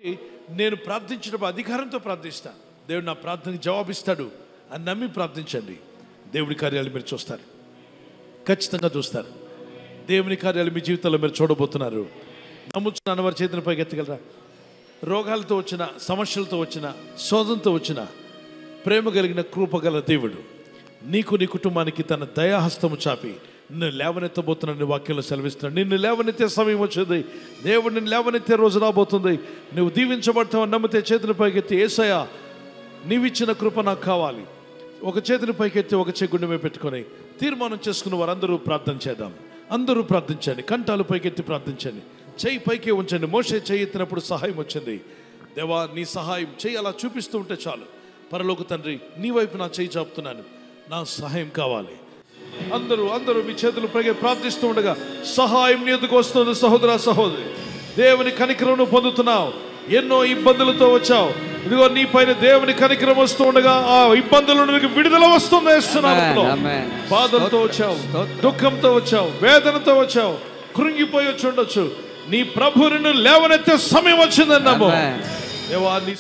నేను ప్రార్థించినప్పుడు అధికారంతో ప్రార్థిస్తాను దేవుడు నా ప్రార్థనకి జవాబిస్తాడు అని నమ్మి ప్రార్థించండి దేవుడి కార్యాలు మీరు చూస్తారు ఖచ్చితంగా చూస్తారు దేవుని కార్యాలు మీ జీవితంలో మీరు చూడబోతున్నారు నమ్ముచున్న వారి చేతిని పైకి ఎత్తగలరా రోగాలతో వచ్చిన సమస్యలతో వచ్చిన శోధంతో వచ్చిన ప్రేమ కలిగిన కృపగల దేవుడు నీకు నీ కుటుంబానికి తన దయాహస్తము చాపి నిన్ను లేవనెత్తబోతున్నాను వాక్యంలో సెలవిస్తున్నాడు నిన్ను లేవనెత్తే సమయం వచ్చింది దేవుడు నిన్ను లేవనెత్తే రోజు రాబోతుంది నువ్వు దీవించబడతావని నమ్మితే చేతిని పైకెత్తి ఏసయ్యా నీవిచ్చిన కృప నాకు కావాలి ఒక చేతిని పైకెత్తి ఒక చేయి గుండె మీద పెట్టుకొని తీర్మానం చేసుకున్న వారందరూ ప్రార్థన చేద్దాం అందరూ ప్రార్థించండి కంఠాలు పైకెత్తి ప్రార్థించండి చెయ్యి పైకే ఉంచండి మోసే చెయ్యి ఎత్తినప్పుడు సహాయం వచ్చింది దేవా నీ సహాయం చెయ్యి అలా చూపిస్తూ ఉంటే చాలు పరలోక తండ్రి నీ వైపు నా చెయ్యి చాపుతున్నాను నా సహాయం కావాలి అందరూ అందరూ మీ చేతులు పైకి ప్రార్థిస్తూ ఉండగా సహాయం నీ ఎందుకు వస్తుంది సహోదర సహోదరి దేవుని కనికరం పొందుతున్నావు ఎన్నో ఇబ్బందులతో వచ్చావు ఇదిగో నీ పైన దేవుని కనికరం వస్తూ ఉండగా ఆ ఇబ్బందుల నుండి విడుదల వస్తుంది యేసునామములో. Amen, amen. బాధలతో వచ్చావు స్తోత్రం. దుఃఖంతో వచ్చావు వేదనతో వచ్చావు కృంగిపోయి వచ్చి ఉండొచ్చు నీ ప్రభు నిన్ను లేవనెత్తే సమయం వచ్చిందన్నాము Amen. దేవా నీ